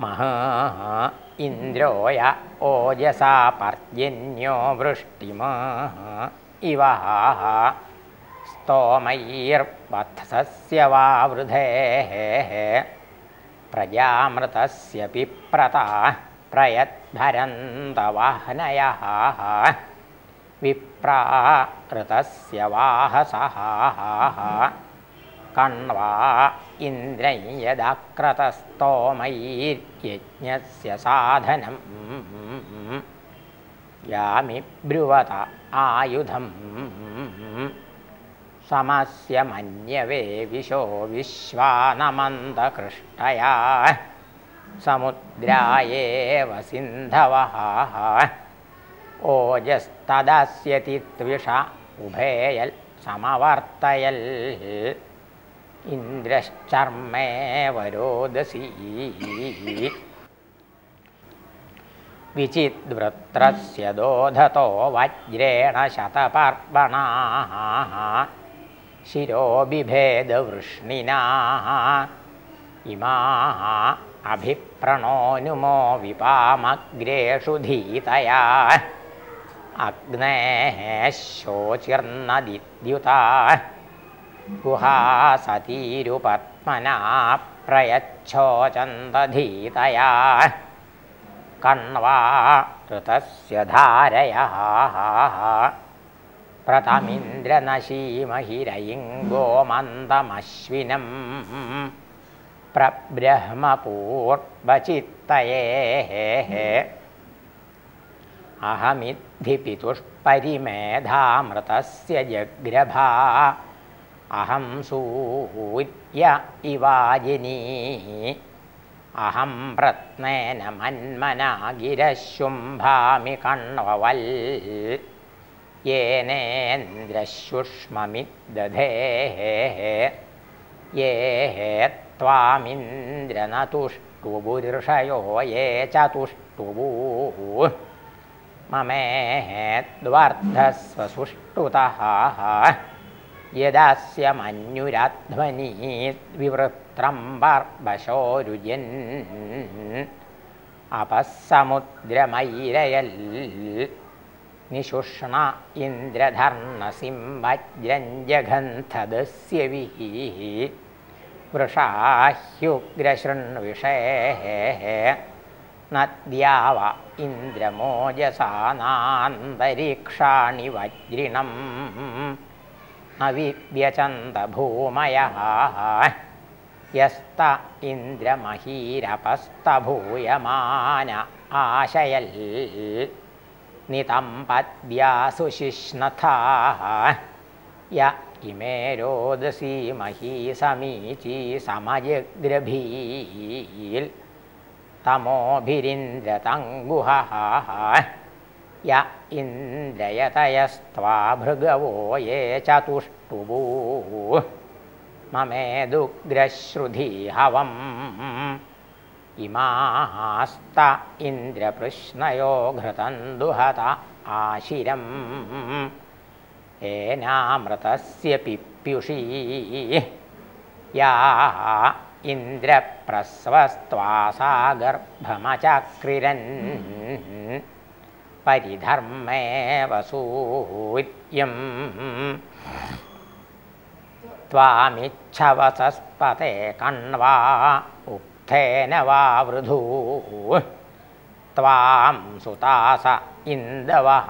മഹാ ഇന്ദ്രോയ ഓജസാ പർജന്യോ വൃഷ്ടിമാ ഇവ സ്തോമൈർവത്സസ്യ വാവൃധേ പ്രജാമൃതസ്യ പിപ്രത പ്രയദ്ഭരന്തവാഹനയः വിപ്രാഋതസ്യ വാഹസः കണ്വാ ഇന്ദ്രൈ യദാക്രതസ്തോമൈര്യജ്ഞസ്യ സാധനം യാമി ബ്രുവത ആയുധം സമസ്യ മന്യവേ വിശോ വിശ്വാനമന്തകൃഷ്ടയാ സമുദ്രായേവ സിന്ധവः ഓജസ്തദസ്യതി ത്വിഷ ഉഭേയൽ സമവർത്തയൽ ഇന്ദ്രശ്ചർമ്മേവ രോദസി വിചിദ്വൃത്രസ്യ ദോധതോ വജ്രേണ ശതപർവണാः ശിരോ ബിഭേദവൃഷ്ണിനാ ഇമാः അഭിപ്രണോനുമോ വിപാമഗ്രേഷു ധീതയാ അഗ്നേः ശോചിർനദിദ്യുതാ ഗുഹാസതീരുപത്മനാ പ്രയച്ഛോചന്തധീതയാ കണ്വാ ഋതസ്യ ധാരയः പ്രതമിന്ദ്രനശീമഹിരയിം ഗോമന്തമശ്വിനം പ്രബ്രഹ്മപൂർവചിത്തയേ അഹമിദ്ധി പിതുഷ്പരിമേധാമൃതസ്യ ജഗ്രഭാ അഹം സൂര്യ ഇവാജിനീ അഹം പ്രത്നേന മന്മനാ ഗിരശുംഭാമി കണ്വവൽ യേനേന്ദ്രശുഷ്മമിദ്ദധേ യേ ത്വാമിന്ദ്രനതുഷ്ടുബുർഷയോ യേ ചതുഷ്ടുബൂ മമേദ്വർദ്ധസ്വസുഷ്ടുതः യദാസ്യ മഞ്ഞുരാധ്വനീദ്വിവൃത്രം ബർബശോരുജൻ അപസ്സമുദ്രമൈരയൽ നിശുഷ്ണ ഇന്ദ്രധർണസിംഹജ്രഞ്ജഗന്ധദസ്യ വിഹീः വൃഷാഹ്യുഗ്രശൃൺവിഷേ നദ്യാവ ഇന്ദ്രമോജസാനാന്തരീക്ഷാണി വജ്രിണം അവിവ്യചന്ത ഭൂമയः യസ്ത ഇന്ദ്രമഹീരപസ്തഭൂയമാന ആശയൽ നിതംപദ്യാസു ശിഷ്ണഥാः യ ഇമേ രോദസി മഹീ സമീചീ സമജഗ്രഭീൽ തമോഭിരിന്ദ്രതങ്കുഹः യ ഇന്ദ്രയതയസ്ത്വാ ഭൃഗവോ യേ ചതുഷ്ടുഭൂ മമേദുഗ്രശ്രുധി ഹവം ഇമാസ്ത ഇന്ദ്രപൃഷ്ണയോ ഘൃതം ദുഹത ആശിരം ഏനാമൃതസ്യ പിപ്യുഷീ യാ ഇന്ദ്രപ്രസ്വസ്ത്വാസാഗർഭമചക്രിരൻ പരിധർമ്മേ വസൂര്യം त्वामिच्छवसस्पते कण्वा उक्थेन वा वृधू त्वां सुतास इन्दवः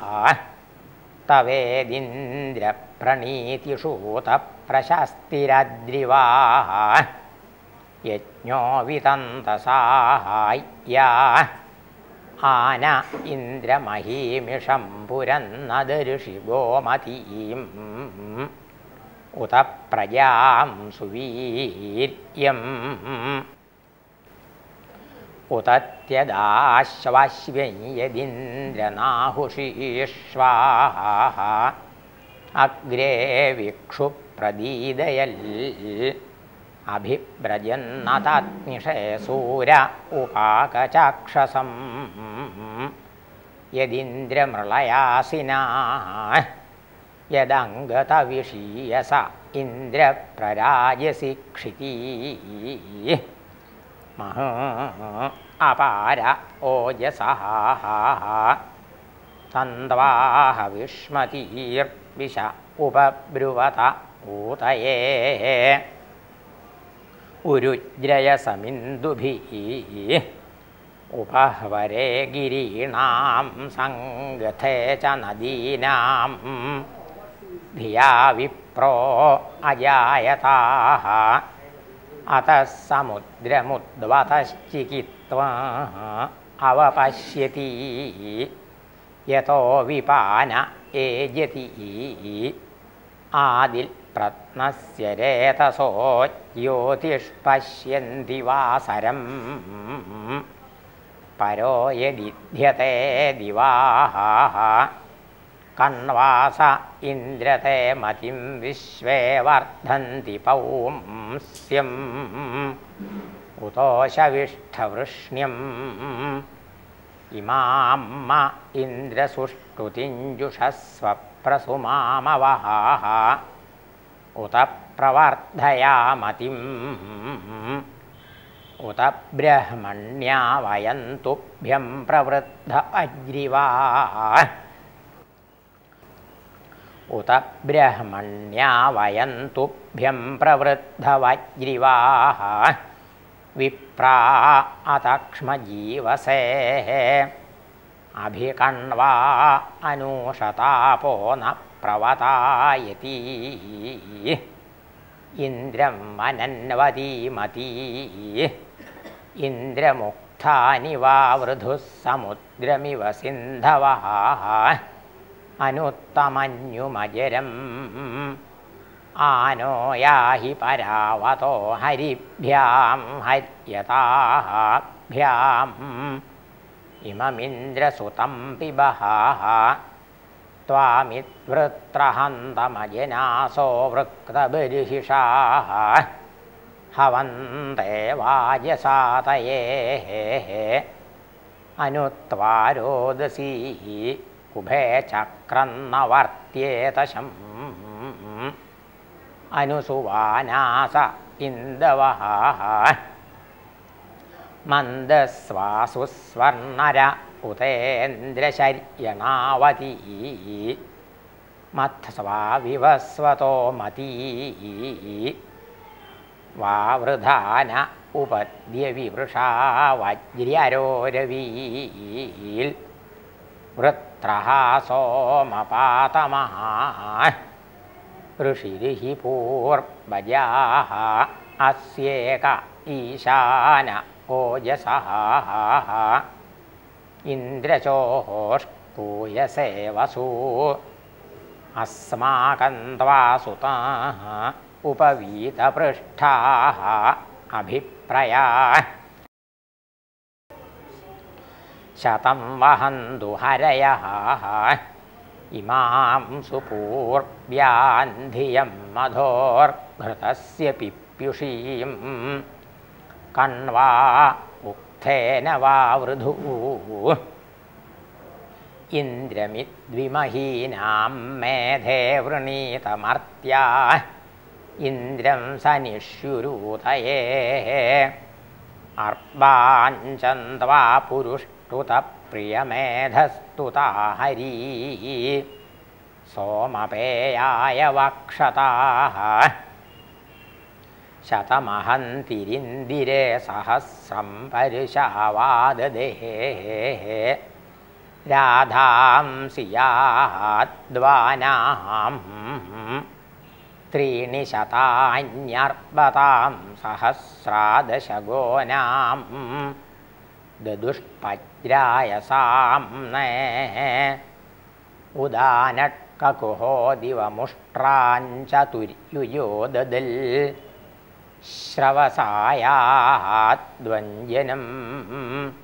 तवेदिन्द्रप्रणीतिषूतप्रशस्तिरद्रिवाः यज्ञो वितन्तसाहाय्या आन इन्द्रमहीमिषं पुरन्नदऋषि गोमतीम् उत प्रजां सुवीर्यम् उत त्यदाश्वाश्वं यदिन्द्रनाहुषीष्वाः अग्रे विक्षुप्रदीदयल् अभिव्रजन्नतात्मिषे सूर उपाकचाक्षसम् यदिन्द्रमृळयासिना यदङ्गतविषीयस इन्द्रप्रराजसि क्षिती മഹ അപാര ഓജസഹ തന്വാഹ വിഷ്മതീർവിശ ഉപബ്രുവത ഊതയേ ഉരുജ്രയസമിന്ദുഭി ഉപഹ്വരേ ഗിരീണാം സങ്കഥേ ച നദീനാം ധിയാ വിപ്രോ അജായതാः अतः समुद्रमुद्वतश्चिकित्वा अवपश्यति यतो विपान एजति आदिल्प्रत्नस्य रेतसो ज्योतिष्पश्यन्ति वासरम् परो यदिध्यते दिवाः कण्वास इन्द्रते मतिं विश्वे वर्धन्ति पौंस्यम् उतोषविष्ठवृष्ण्यम् इमां म इन्द्रसुष्टुतिञ्जुषस्वप्रसुमामवः उत प्रवर्धयामतिम् उत ब्रह्मण्या वयं तुभ्यं प्रवृद्ध अज्रिवा उत ब्रह्मण्या वयं तुभ्यं प्रवृद्धवज्रिवाः विप्रा अतक्ष्मजीवसेः अभिकण्वा अनुशतापो न प्रवतायति इन्द्रं मनन्वतीमती इन्द्रमुक्तानि वा वृधुः समुद्रमिव सिन्धवः अनुत्तमन्युमजरम् आनो याहि परावतो हरिभ्यां हर्यताभ्याम् इममिन्द्रसुतं पिबः त्वामिद्वृत्रहन्तमजनासो वृक्तबर्हिषाः हवन्ते वाजसातयेः अनुत्वारोदसीः उभे चक्रन्नवर्त्येतशम् अनुसुवानास इन्दवः मन्दस्वासुस्वर्णर उतेन्द्रशर्यणावती मत्स्वा विवस्वतो मती वावृधान उपद्यविवृषा वज्र्यरोरवील् वृत्रः सोमपातमः ऋषिरिहि पूर्वजाः अस्येक ईशान ओजसः इन्द्रचोष्पूयसे वसु अस्माकं त्वा सुताः उपवीतपृष्ठाः अभिप्रया शतं वहन्तु हरयः इमां सुपूर्व्यान्धियं मधोर्घृतस्य पिप्युषीं कण्वा उक्थेन वा वृधुः इन्द्रमिद्विमहीनां मेधे वृणीतमर्त्या इन्द्रं स निष्युरूतये अर्वाञ्चन्द्वा पुरुष्टुतप्रियमेधस्तुता हरी सोमपेयाय वक्षताः शतमहन्तिरिन्दिरे सहस्रं परुषावाददेः राधांसि याद्वानां त्रीणि शतान्यर्बतां सहस्रादशगोनां ददुष्पज्रायसां ने उदानट्ककुहो दिवमुष्ट्राञ्चतुर्युयो ददल् श्रवसायाद्वञ्जनम्